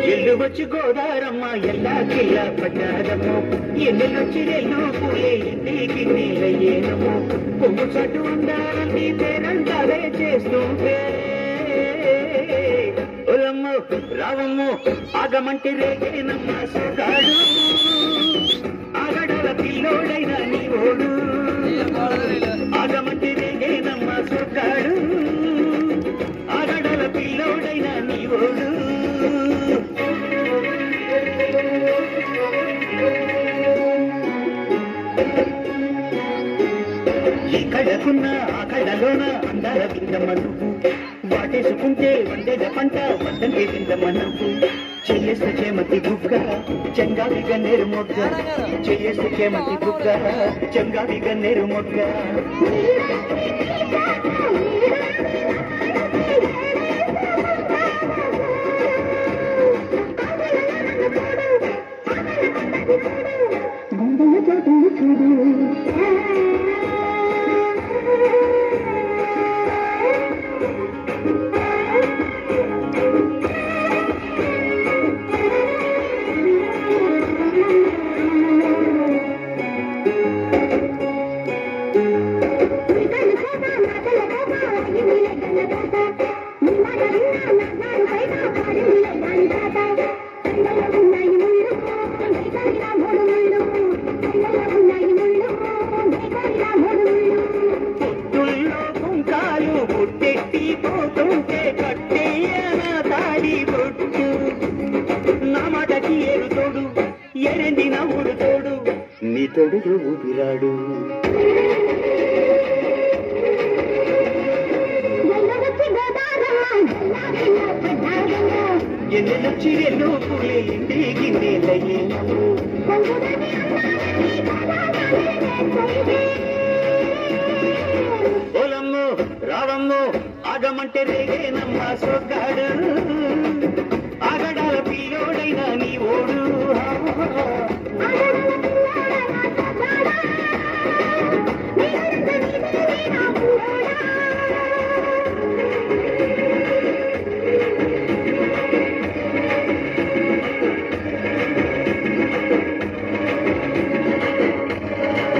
ఎల్లు వచ్చి గోదారమ్మ ఎల్లా కిల్ల పడ్డారమ్మో ఎన్నెలొచ్చి రెల్లు పూలే ఇంటికి నీలయ్యేనమ్మో కొమ్ము చట్టు ఉండాలని పేరంటారే చేస్తుంటే ఒలమ్మో రావమ్మో ఆగమంటే రేగేనమ్మ సుగాడు ఆగడల పిల్లోడైన నీ ఓడు ఆగమంటే రేగేనమ్మ సుగాడు ఆగడల పిల్లోడైన నీ ఓడు ఈ కళ్ళకున్న ఆ కళ్ళలోన అందాల విందమ్మ నువ్వు వాటేసుకుంటే వందేద పంట వద్దంటే విందమ్మ నువ్వు చెయ్యేస్తే చేమతి బుగ్గ చెంగావి గన్నేరు మొగ్గ చెయ్యేస్తే చేమతి బుగ్గ చెంగావి గన్నేరు మొగ్గ పొత్తుల్లో కుంకాలు పుట్టెట్టి పోతుంటే కట్టేయన తాడి బొట్టు నా మాటకి ఏరు తోడు ఎరండి నవ్వుడు తోడు నీ తోడు ఊపిరాడు ఎన్నెలొచ్చి ఎన్నో పులే ఇంటికి నీలయ్యేనమ్ము ఓలమ్మో రావమ్మో ఆగమంటే రేగేనమ్మ సొగ్గాడు ఆగడాల పిల్లోడైన నీ ఓడు